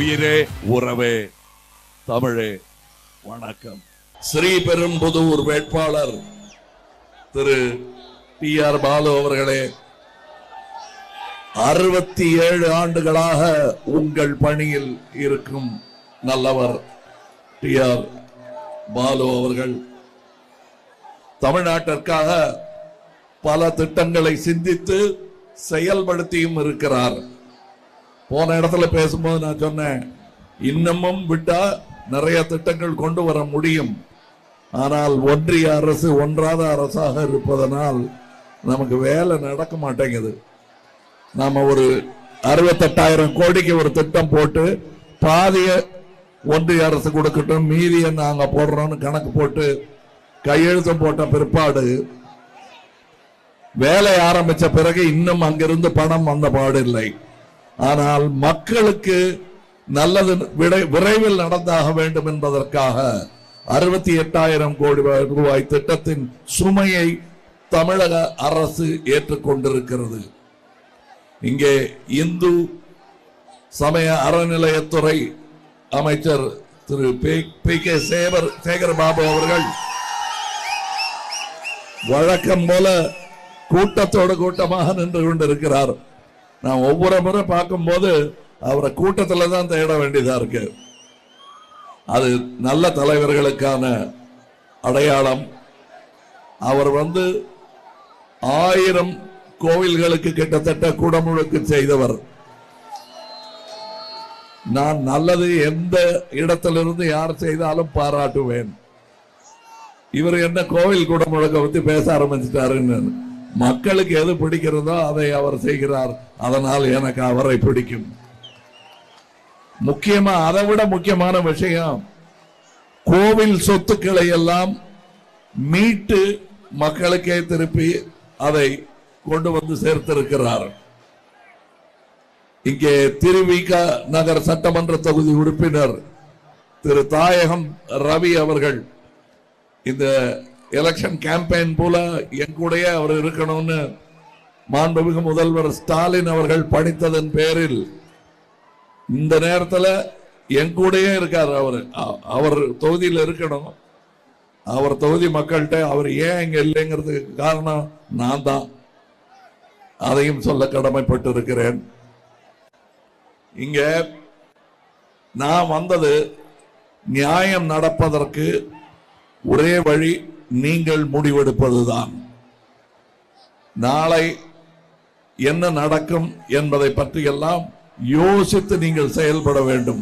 உயிரே உறவே தமிழே வணக்கம் ஸ்ரீபெரும்புதூர் வேட்பாளர் திரு டி ஆர் பாலு அவர்களே அறுபத்தி ஏழு ஆண்டுகளாக உங்கள் பணியில் இருக்கும் நல்லவர் டி ஆர் பாலு அவர்கள் தமிழ்நாட்டிற்காக பல திட்டங்களை சிந்தித்து செயல்படுத்தியும் இருக்கிறார் போன இடத்துல பேசும்போது நான் சொன்னேன் இன்னமும் விட்டா நிறைய திட்டங்கள் கொண்டு வர முடியும் ஆனால் ஒன்றிய அரசு ஒன்றாத அரசாக இருப்பதனால் நமக்கு வேலை நடக்க மாட்டேங்குது நாம ஒரு அறுபத்தெட்டாயிரம் கோடிக்கு ஒரு திட்டம் போட்டு பாதிய ஒன்றிய அரசு கொடுக்கட்டும் மீதியை நாங்க போடுறோம்னு கணக்கு போட்டு கையெழுத்து போட்ட பிற்பாடு வேலை ஆரம்பிச்ச பிறகு இன்னும் அங்கிருந்து பணம் வந்த பாடு இல்லை ஆனால் மக்களுக்கு நல்லது விரை- விரைவில் நடந்தாக வேண்டும் என்பதற்காக அறுபத்தி எட்டாயிரம் கோடி ரூபாய் திட்டத்தின் சுமையை தமிழக அரசு ஏற்றுக்கொண்டிருக்கிறது இங்கே இந்து சமய அறநிலையத்துறை அமைச்சர் திரு பி கே சேவர் சேகர் பாபு அவர்கள் வழக்கம் போல கூட்டத்தோடு கூட்டமாக நின்று கொண்டிருக்கிறார் நான் ஒவ்வொரு முறை பார்க்கும்போது அவரை கூட்டத்துல தான் தேட வேண்டியதா இருக்கு அது நல்ல தலைவர்களுக்கான அடையாளம் அவர் வந்து ஆயிரம் கோவில்களுக்கு கிட்டத்தட்ட குடமுழுக்கு செய்தவர் நான் நல்லது எந்த இடத்திலிருந்து யார் செய்தாலும் பாராட்டுவேன் இவர் என்ன கோவில் குடமுழக்க பத்தி பேச ஆரம்பிச்சிட்டாருன்னு மக்களுக்கு எது பிடிக்கிறதோ அதை அவர் செய்கிறார் அதனால் எனக்கு அவரை பிடிக்கும் முக்கியமா அதை விட முக்கியமான விஷயம் கோவில் சொத்துக்களை எல்லாம் மீட்டு மக்களுக்கே திருப்பி அதை கொண்டு வந்து சேர்த்திருக்கிறார் இங்கே திருவிக நகர் சட்டமன்ற தொகுதி உறுப்பினர் திரு தாயகம் ரவி அவர்கள் இந்த எலெக்ஷன் கேம்பெயின் போல என் கூடயே அவர் இருக்கணும்னு மாண்புமிகு முதல்வர் ஸ்டாலின் அவர்கள் பணித்ததன் பேரில் இந்த நேரத்துல என் கூடயே இருக்கார் அவர் அ- அவர் தொகுதியில் இருக்கணும் அவர் தொகுதி மக்கள்கிட்ட அவர் ஏன் இங்க இல்லைங்கிறதுக்கு காரணம் நான் தான் அதையும் சொல்ல கடமைப்பட்டு இருக்கிறேன் இங்க நான் வந்தது நியாயம் நடப்பதற்கு ஒரே வழி நீங்கள் முடிவெடுப்பதுதான் நாளை என்ன நடக்கும் என்பதை பற்றியெல்லாம் யோசித்து நீங்கள் செயல்பட வேண்டும்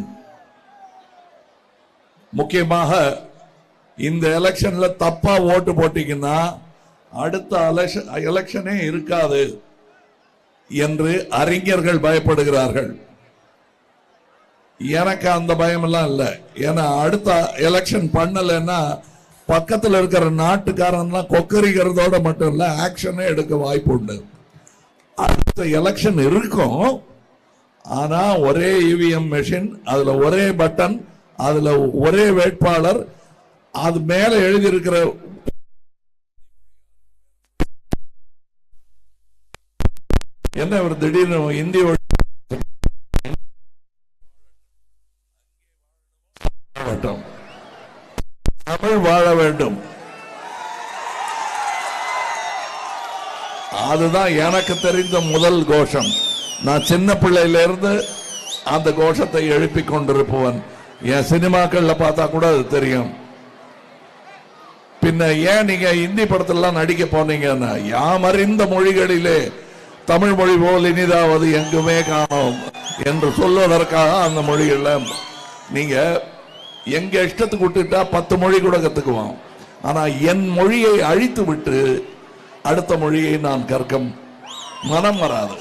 முக்கியமாக இந்த எலெக்ஷன்ல தப்பா ஓட்டு போட்டீங்கன்னா அடுத்த எலெக்ஷன் எலெக்ஷனே இருக்காது என்று அறிஞர்கள் பயப்படுகிறார்கள் எனக்கு அந்த பயம் எல்லாம் இல்லை ஏன்னா அடுத்த எலெக்ஷன் பண்ணலைன்னா பக்கத்துல இருக்கிற நாட்டுக்காரன்லாம் கொக்கரிக்கிறதோட மட்டும் இல்ல ஆக்ஷனே எடுக்க வாய்ப்பு உண்டு அடுத்த எலெக்ஷன் இருக்கும் ஆனா ஒரே இவிஎம் மெஷின் அதுல ஒரே பட்டன் அதுல ஒரே வேட்பாளர் அது மேல எழுதியிருக்கிற என்ன ஒரு திடீர்னு இந்தி ஒழி- மாவட்டம் தமிழ் வாழ வேண்டும் அதுதான் எனக்கு தெரிந்த முதல் கோஷம் நான் சின்ன பிள்ளையில இருந்து அந்த கோஷத்தை எழுப்பிக் கொண்டிருப்பவன் என் சினிமாக்கள்ல பார்த்தா கூட அது தெரியும் பின்ன ஏன் நீங்க இந்தி படத்திலாம் நடிக்க போனீங்கன்னா யாமறிந்த மொழிகளிலே தமிழ் மொழி போல் இனிதாவது எங்குமே காணோம் என்று சொல்வதற்காக அந்த மொழிகள்ல நீங்க எங்க இஷ்டத்துக்கு விட்டுட்டா பத்து மொழி கூட கத்துக்குவோம் ஆனா என் மொழியை அழித்து விட்டு அடுத்த மொழியை நான் கற்க மனம் வராது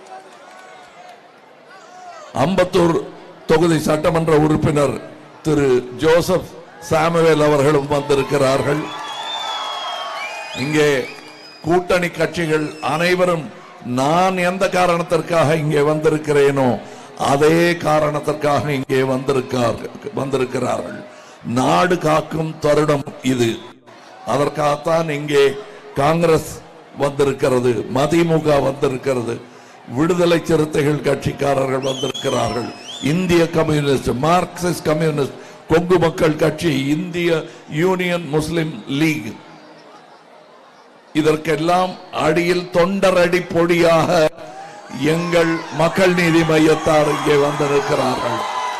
அம்பத்தூர் தொகுதி சட்டமன்ற உறுப்பினர் திரு ஜோசப் சாமுவேல் அவர்களும் வந்திருக்கிறார்கள் இங்கே கூட்டணி கட்சிகள் அனைவரும் நான் எந்த காரணத்திற்காக இங்கே வந்திருக்கிறேனோ அதே காரணத்திற்காக இங்கே வந்திருக்கார் வந்திருக்கிறார்கள் நாடு காக்கும் தருணம் இது அதற்காகத்தான் இங்கே காங்கிரஸ் வந்திருக்கிறது மதிமுக வந்திருக்கிறது விடுதலை சிறுத்தைகள் கட்சிக்காரர்கள் வந்திருக்கிறார்கள் இந்திய கம்யூனிஸ்ட் மார்க்சிஸ்ட் கம்யூனிஸ்ட் கொங்கு மக்கள் கட்சி இந்திய யூனியன் முஸ்லிம் லீக் இதற்கெல்லாம் அடியில் தொண்டரடி பொடியாக எங்கள் மக்கள் நீதி மையத்தார் இங்கே வந்திருக்கிறார்கள்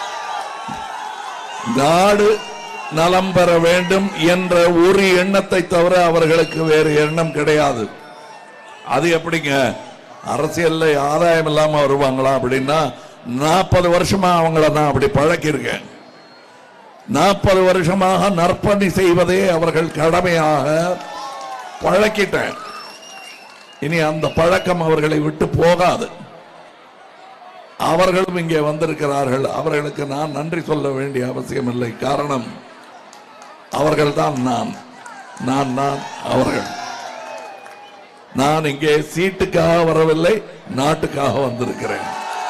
நாடு நலம் பெற வேண்டும் என்ற ஒரு எண்ணத்தை தவிர அவர்களுக்கு வேறு எண்ணம் கிடையாது அது எப்படிங்க அரசியல்ல ஆதாயம் இல்லாம வருவாங்களா அப்படின்னா நாற்பது வருஷமா அவங்கள நான் அப்படி பழக்கியிருக்கேன் நாற்பது வருஷமாக நற்பணி செய்வதே அவர்கள் கடமையாக பழக்கிட்டேன் இனி அந்த பழக்கம் அவர்களை விட்டு போகாது அவர்களும் இங்கே வந்திருக்கிறார்கள் அவர்களுக்கு நான் நன்றி சொல்ல வேண்டிய அவசியம் இல்லை காரணம் அவர்கள் தான் நான் நான் நான் அவர்கள் நான் இங்கே சீட்டுக்காக வரவில்லை நாட்டுக்காக வந்திருக்கிறேன்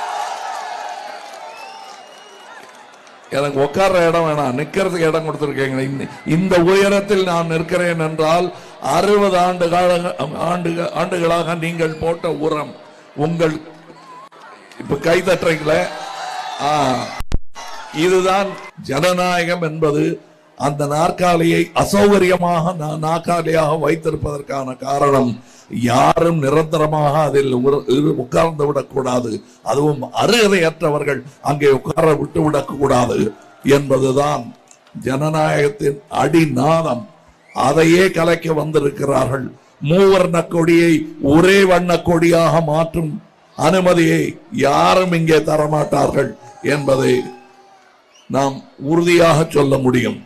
எனக்கு உட்கார்ற இடம் வேணாம் நிக்கிறதுக்கு இடம் கொடுத்திருக்கீங்க இந்த- இந்த உயரத்தில் நான் நிற்கிறேன் என்றால் அறுபது ஆண்டு கால ஆண்டு ஆண்டுகளாக நீங்கள் போட்ட உரம் உங்கள் இப்ப கை தட்டுறீங்களே ஆ, இதுதான் ஜனநாயகம் என்பது அந்த நாற்காலியை அசௌகரியமாக நா- நாற்காலியாக வைத்திருப்பதற்கான காரணம் யாரும் நிரந்தரமாக அதில் உர- இரு- உட்கார்ந்து விடக்கூடாது அதுவும் அருகதையற்றவர்கள் அங்கே உட்கார விட்டு விடக்கூடாது என்பதுதான் ஜனநாயகத்தின் அடிநாதம் அதையே கலைக்க வந்திருக்கிறார்கள் மூவர்ண கொடியை ஒரே வண்ண கொடியாக மாற்றும் அனுமதியை யாரும் இங்கே தரமாட்டார்கள் என்பதை நாம் உறுதியாக சொல்ல முடியும்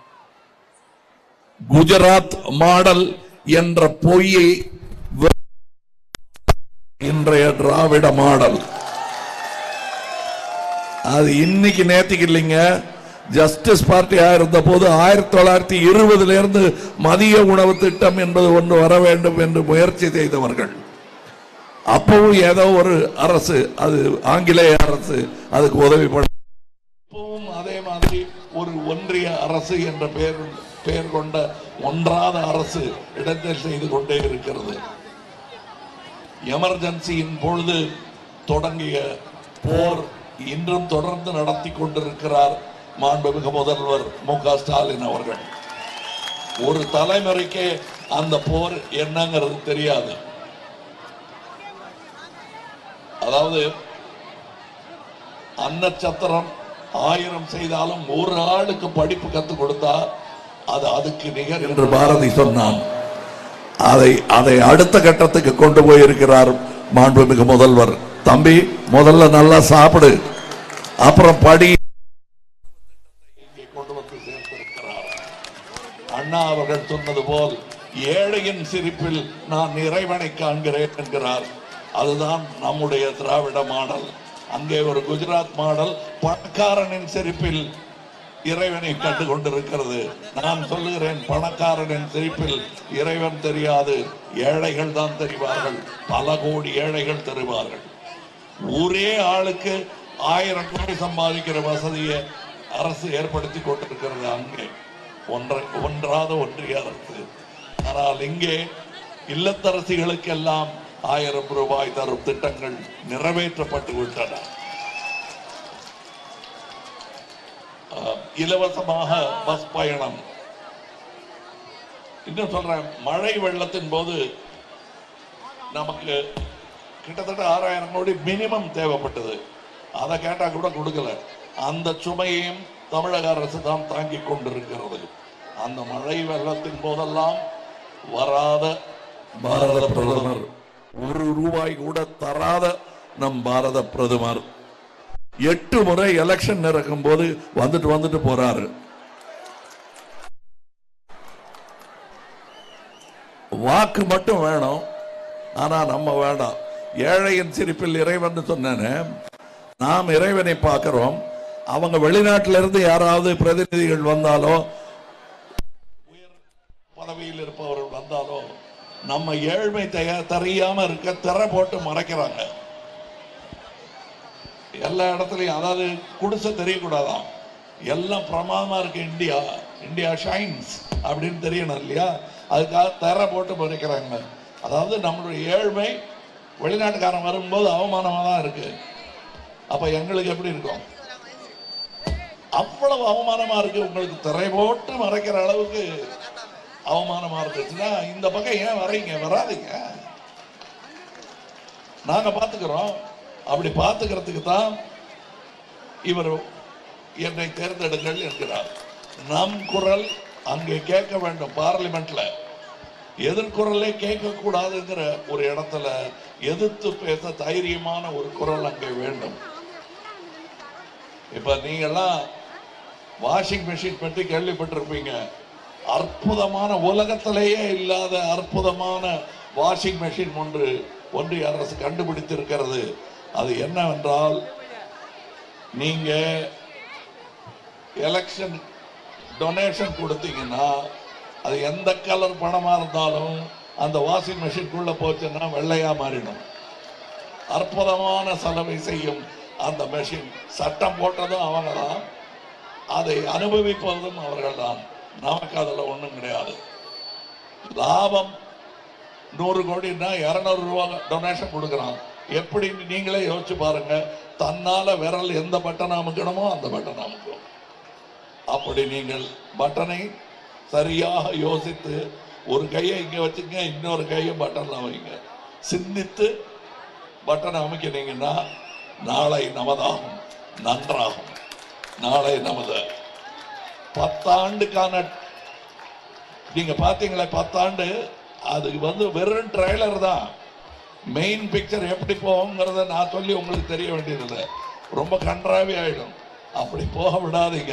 குஜராத் மாடல் என்ற பொய்யை வெ- இன்றைய திராவிட மாடல் அது இன்னைக்கு நேத்திக்கு இல்லைங்க ஜஸ்டிஸ் பார்ட்டியா இருந்த போது ஆயிரத்தி தொள்ளாயிரத்தி இருபதுல இருந்து மதிய உணவு திட்டம் என்பது ஒன்று வர வேண்டும் என்று முயற்சி செய்தவர்கள் அப்பவும் ஏதோ ஒரு அரசு அது ஆங்கிலேய அரசு அதுக்கு உதவி பண்ண இப்பவும் அதே மாதிரி ஒரு ஒன்றிய அரசு என்ற பெயர் பெயர் கொண்ட ஒன்றாத அரசு இடத்தில் செய்து கொண்டே இருக்கிறது எமர்ஜென்சியின் பொழுது தொடங்கிய போர் இன்றும் தொடர்ந்து நடத்தி கொண்டிருக்கிறார் மாண்புமிகு முதல்வர் மு க ஸ்டாலின் அவர்கள் ஒரு தலைமுறைக்கே அந்த போர் என்னங்கிறது தெரியாது அதாவது அன்னச்சத்திரம் ஆயிரம் செய்தாலும் ஒரு ஆளுக்கு படிப்பு கத்துக் கொடுத்தா அது அதுக்கு நிகர் என்று பாரதி சொன்னான் அதை அதை அடுத்த கட்டத்துக்கு கொண்டு போயிருக்கிறார் மாண்புமிகு முதல்வர் தம்பி முதல்ல நல்லா சாப்பிடு அப்புறம் படி இங்கே கொண்டு வந்து சேர்த்திருக்கிறார் அண்ணா அவர்கள் சொன்னது போல் ஏழையின் சிரிப்பில் நான் இறைவனை காண்கிறேன் என்கிறார் அதுதான் நம்முடைய திராவிட மாடல் அங்கே ஒரு குஜராத் மாடல் பணக்காரனின் சிரிப்பில் இறைவனை கண்டு கொண்டிருக்கிறது நான் சொல்லுகிறேன் பணக்காரனின் சிரிப்பில் இறைவன் தெரியாது ஏழைகள் தான் தெரிவார்கள் பல கோடி ஏழைகள் தெரிவார்கள் ஒரே ஆளுக்கு ஆயிரம் கோடி சம்பாதிக்கிற வசதியை அரசு ஏற்படுத்தி கொண்டிருக்கிறது அங்கே ஒன்றை ஒன்றாத ஒன்றிய அரசு ஆனால் இங்கே இல்லத்தரசிகளுக்கெல்லாம் ஆயிரம் ரூபாய் தரும் திட்டங்கள் நிறைவேற்றப்பட்டு விட்டன அஹ், இலவசமாக பஸ் பயணம் இன்னும் சொல்றேன் மழை வெள்ளத்தின் போது நமக்கு கிட்டத்தட்ட ஆறாயிரம் கோடி மினிமம் தேவைப்பட்டது அதை கேட்டா கூட கொடுக்கல அந்த சுமையையும் தமிழக அரசு தான் தாங்கிக் கொண்டிருக்கிறது அந்த மழை வெள்ளத்தின் போதெல்லாம் வராத பாரத பிரதமர் ஒரு ரூபாய் கூட தராத நம் பாரத பிரதமர் எட்டு முறை எலெக்ஷன் நடக்கும் போது வந்துட்டு வந்துட்டு போறாரு வாக்கு மட்டும் வேணும் ஆனா நம்ம வேண்டாம் ஏழையின் சிரிப்பில் இறைவன் சொன்னேனே நாம் இறைவனை பார்க்கிறோம் அவங்க வெளிநாட்டில இருந்து யாராவது பிரதிநிதிகள் வந்தாலோ உயர் பதவியில் இருப்பவர்கள் வந்தாலோ நம்ம ஏழ்மை தெய- தெரியாம இருக்க திரை போட்டு மறைக்கிறாங்க எல்லா இடத்துலயும் அதாவது குடிசை தெரியக்கூடாதாம் எல்லாம் பிரமாதமா இருக்கு இந்தியா இந்தியா ஷைன்ஸ் அப்படின்னு தெரியணும் இல்லையா அதுக்காக திரை போட்டு மறைக்கிறாங்க அதாவது நம்மளுடைய ஏழ்மை வெளிநாட்டுக்காரன் வரும்போது அவமானமா தான் இருக்கு அப்ப எங்களுக்கு எப்படி இருக்கும் அவ்வளவு அவமானமா இருக்கு உங்களுக்கு திரை போட்டு மறைக்கிற அளவுக்கு அவமானமா இருந்துச்சுன்னா இந்த பக்கம் ஏன் வர்றீங்க வராதீங்க நாங்க பாத்துக்கிறோம் அப்படி பாத்துக்கிறதுக்கு தான் இவர் என்னை தேர்ந்தெடுங்கள் என்கிறார் நம் குரல் அங்கே கேட்க வேண்டும் பார்லிமெண்ட்ல எதிர்குரலே கேட்க கூடாதுங்கிற ஒரு இடத்துல எதிர்த்து பேச தைரியமான ஒரு குரல் அங்கே வேண்டும் இப்ப நீங்கெல்லாம் வாஷிங் மெஷின் பற்றி கேள்விப்பட்டிருப்பீங்க அற்புதமான உலகத்திலேயே இல்லாத அற்புதமான வாஷிங் மெஷின் ஒன்று ஒன்றிய அரசு கண்டுபிடித்திருக்கிறது அது என்னவென்றால் நீங்க எலெக்ஷன் டொனேஷன் கொடுத்தீங்கன்னா அது எந்த கலர் பணமா இருந்தாலும் அந்த வாஷிங் மெஷின்குள்ள போச்சுன்னா வெள்ளையா மாறிடும் அற்புதமான செலவை செய்யும் அந்த மெஷின் சட்டம் போட்டதும் அவங்க தான் அதை அனுபவிப்பதும் அவர்கள் தான் நமக்கு அதுல ஒண்ணும் கிடையாது லாபம் நூறு கோடின்னா இருநூறு ரூபா டொனேஷன் கொடுக்குறான் எப்படி நீங்களே யோசிச்சு பாருங்க தன்னால விரல் எந்த பட்டன் அமுக்கணுமோ அந்த பட்டன் அமுக்கும் அப்படி நீங்கள் பட்டனை சரியாக யோசித்து ஒரு கையை இங்க வச்சுங்க இன்னொரு கையை பட்டன்ல வைங்க சிந்தித்து பட்டனை அமைக்கினீங்கன்னா நாளை நமதாகும் நன்றாகும் நாளை நமது பத்தாண்டுக்கான நீங்க பாத்தீங்களா பத்தாண்டு அது வந்து வெறும் ட்ரைலர் தான் மெயின் பிக்சர் எப்படி போகுங்கிறத நான் சொல்லி உங்களுக்கு தெரிய வேண்டியதில்லை ரொம்ப கன்றாவி ஆயிடும் அப்படி போக விடாதீங்க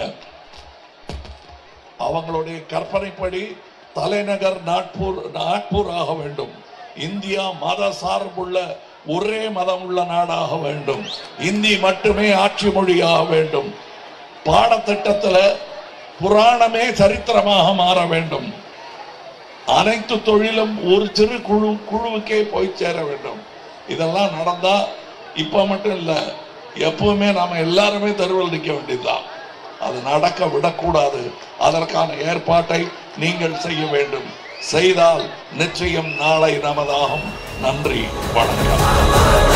அவங்களுடைய கற்பனைப்படி தலைநகர் நாட்பூர் நாட்பூர் ஆக வேண்டும் இந்தியா மத சார்புள்ள ஒரே மதம் உள்ள நாடாக வேண்டும் இந்தி மட்டுமே ஆட்சி மொழியாக வேண்டும் பாடத்திட்டத்துல புராணமே சரித்திரமாக மாற வேண்டும் அனைத்து தொழிலும் ஒரு சிறு குழு குழுவுக்கே போய் சேர வேண்டும் இதெல்லாம் நடந்தா இப்ப மட்டும் இல்ல எப்பவுமே நாம எல்லாருமே தெருவில் நிற்க வேண்டியதுதான் அது நடக்க விடக்கூடாது அதற்கான ஏற்பாட்டை நீங்கள் செய்ய வேண்டும் செய்தால் நிச்சயம் நாளை நமதாகும் நன்றி வணக்கம்